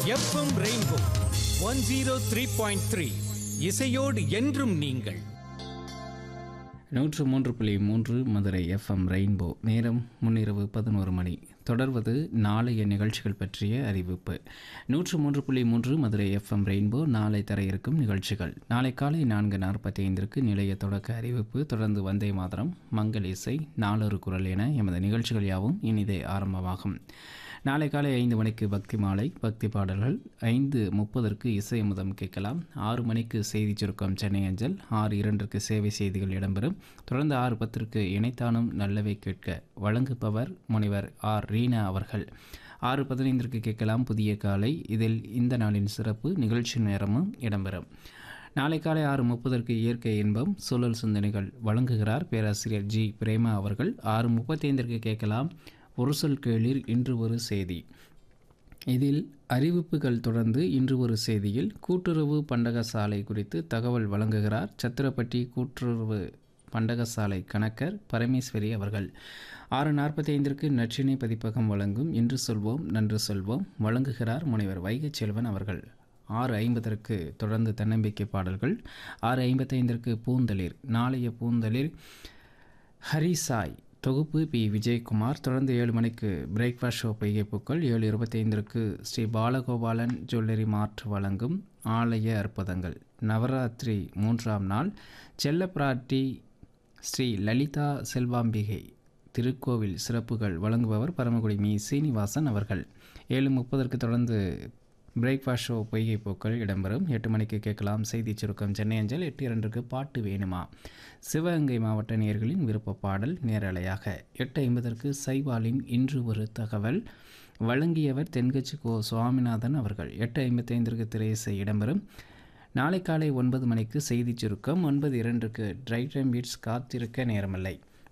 FM rainbow one zero three point three இசையோடு என்றும் நீங்கள் நூற்று மூன்று புள்ளி மூன்று மதுரை எஃப்எம் ரெயின்போ நேரம் முன்னிரவு பதினோரு மணி தொடர்வது நாளைய நிகழ்ச்சிகள் பற்றிய அறிவிப்பு நூற்று மூன்று புள்ளி மூன்று மதுரை எஃப்எம் ரெயின்போ நாளை தர இருக்கும் நிகழ்ச்சிகள் நாளை காலை நான்கு நாற்பத்தி ஐந்திற்கு நிலைய தொடக்க அறிவிப்பு தொடர்ந்து வந்தே மாதரம் மங்கள் இசை நாளொரு குரல் என எமது நிகழ்ச்சிகள் யாவும் இனிதே ஆரம்பமாகும் நாளை காலை ஐந்து மணிக்கு பக்தி மாலை பக்தி பாடல்கள் ஐந்து முப்பதற்கு இசை முதம் கேட்கலாம் ஆறு மணிக்கு செய்தி சுருக்கம் சென்னை அஞ்சல் ஆறு இரண்டிற்கு சேவை செய்திகள் இடம்பெறும் தொடர்ந்து ஆறு பத்திற்கு இணைத்தானும் நல்லவை கேட்க வழங்குபவர் முனைவர் ஆர் ரீனா அவர்கள் ஆறு பதினைந்திற்கு கேட்கலாம் புதிய காலை இதில் இந்த நாளின் சிறப்பு நிகழ்ச்சி நேரமும் இடம்பெறும் நாளை காலை ஆறு முப்பதற்கு இயற்கை இன்பம் சூழல் சிந்தனைகள் வழங்குகிறார் பேராசிரியர் ஜி பிரேமா அவர்கள் ஆறு முப்பத்தைந்திற்கு கேட்கலாம் ஒரு சொல் கேளிர் இன்று ஒரு செய்தி இதில் அறிவிப்புகள் தொடர்ந்து இன்று ஒரு செய்தியில் கூட்டுறவு பண்டகசாலை குறித்து தகவல் வழங்குகிறார் சத்திரப்பட்டி கூட்டுறவு பண்டகசாலை கணக்கர் பரமேஸ்வரி அவர்கள் ஆறு நாற்பத்தி ஐந்திற்கு நற்றினை பதிப்பகம் வழங்கும் இன்று சொல்வோம் நன்று சொல்வோம் வழங்குகிறார் முனைவர் வைகைச் செல்வன் அவர்கள் ஆறு ஐம்பதற்கு தொடர்ந்து தன்னம்பிக்கை பாடல்கள் ஆறு ஐம்பத்தைந்திற்கு பூந்தளிர் நாளைய பூந்தளிர் ஹரிசாய் தொகுப்பு பி விஜயகுமார் தொடர்ந்து ஏழு மணிக்கு பிரேக்ஃபாஸ்ட் ஷோ பொய்கைப்புக்கள் ஏழு இருபத்தைந்திற்கு ஸ்ரீ பாலகோபாலன் ஜுவல்லரி மார்ட் வழங்கும் ஆலய அற்புதங்கள் நவராத்திரி மூன்றாம் நாள் செல்லப்பிராட்டி ஸ்ரீ லலிதா செல்வாம்பிகை திருக்கோவில் சிறப்புகள் வழங்குபவர் பரமக்குடி மீ சீனிவாசன் அவர்கள் ஏழு முப்பதற்கு தொடர்ந்து பிரேக்ஃபாஸ்ட் ஷோ பொய்கை போக்கள் இடம்பெறும் எட்டு மணிக்கு கேட்கலாம் செய்தி சுருக்கம் சென்னை அஞ்சல் எட்டு இரண்டுக்கு பாட்டு வேணுமா சிவகங்கை மாவட்ட நேயர்களின் விருப்ப பாடல் நேரலையாக எட்டு ஐம்பதற்கு சைவாலின் இன்று ஒரு தகவல் வழங்கியவர் தென்கட்சி கோ சுவாமிநாதன் அவர்கள் எட்டு ஐம்பத்தைந்திற்கு திரையிசை இடம்பெறும் நாளை காலை ஒன்பது மணிக்கு செய்தி சுருக்கம் ஒன்பது இரண்டுக்கு ட்ரை டைம் பீட்ஸ் காத்திருக்க நேரமில்லை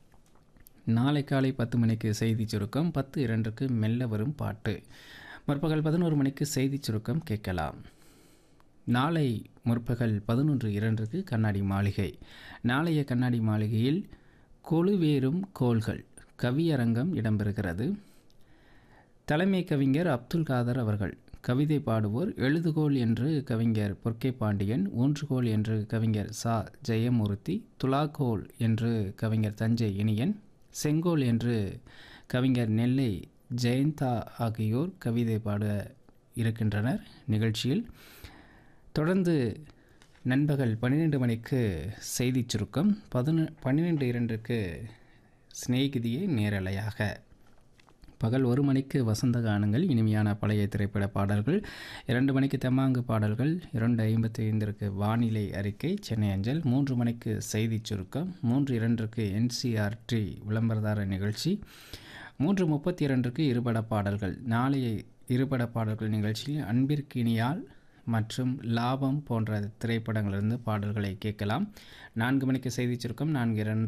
நாளை காலை பத்து மணிக்கு செய்தி சுருக்கம் பத்து இரண்டுக்கு மெல்ல வரும் பாட்டு முற்பகல் பதினோரு மணிக்கு செய்தி சுருக்கம் கேட்கலாம் நாளை முற்பகல் பதினொன்று இரண்டுக்கு கண்ணாடி மாளிகை நாளைய கண்ணாடி மாளிகையில் கொழுவேறும் கோள்கள் கவியரங்கம் இடம்பெறுகிறது தலைமை கவிஞர் அப்துல் காதர் அவர்கள் கவிதை பாடுவோர் எழுதுகோல் என்று கவிஞர் பொற்கே பாண்டியன் ஊன்றுகோல் என்று கவிஞர் சா ஜெயமூர்த்தி துலாக்கோல் என்று கவிஞர் தஞ்சை இனியன் செங்கோல் என்று கவிஞர் நெல்லை ஜெயந்தா ஆகியோர் கவிதை பாட இருக்கின்றனர் நிகழ்ச்சியில் தொடர்ந்து நண்பகல் பன்னிரெண்டு மணிக்கு செய்தி சுருக்கம் பதினொ பன்னிரெண்டு இரண்டுக்கு சிநேகிதியை நேரலையாக பகல் ஒரு மணிக்கு வசந்த கானங்கள் இனிமையான பழைய திரைப்பட பாடல்கள் இரண்டு மணிக்கு தெம்மாங்கு பாடல்கள் இரண்டு ஐம்பத்தி ஐந்திற்கு வானிலை அறிக்கை சென்னை அஞ்சல் மூன்று மணிக்கு செய்தி சுருக்கம் மூன்று இரண்டுக்கு என்சிஆர்டி விளம்பரதார நிகழ்ச்சி மூன்று முப்பத்தி இரண்டுக்கு இருபட பாடல்கள் நாளைய இருபட பாடல்கள் நிகழ்ச்சியில் அன்பிற்கினியால் மற்றும் லாபம் போன்ற திரைப்படங்களிலிருந்து பாடல்களை கேட்கலாம் நான்கு மணிக்கு செய்தி சுருக்கம் நான்கு இரண்டு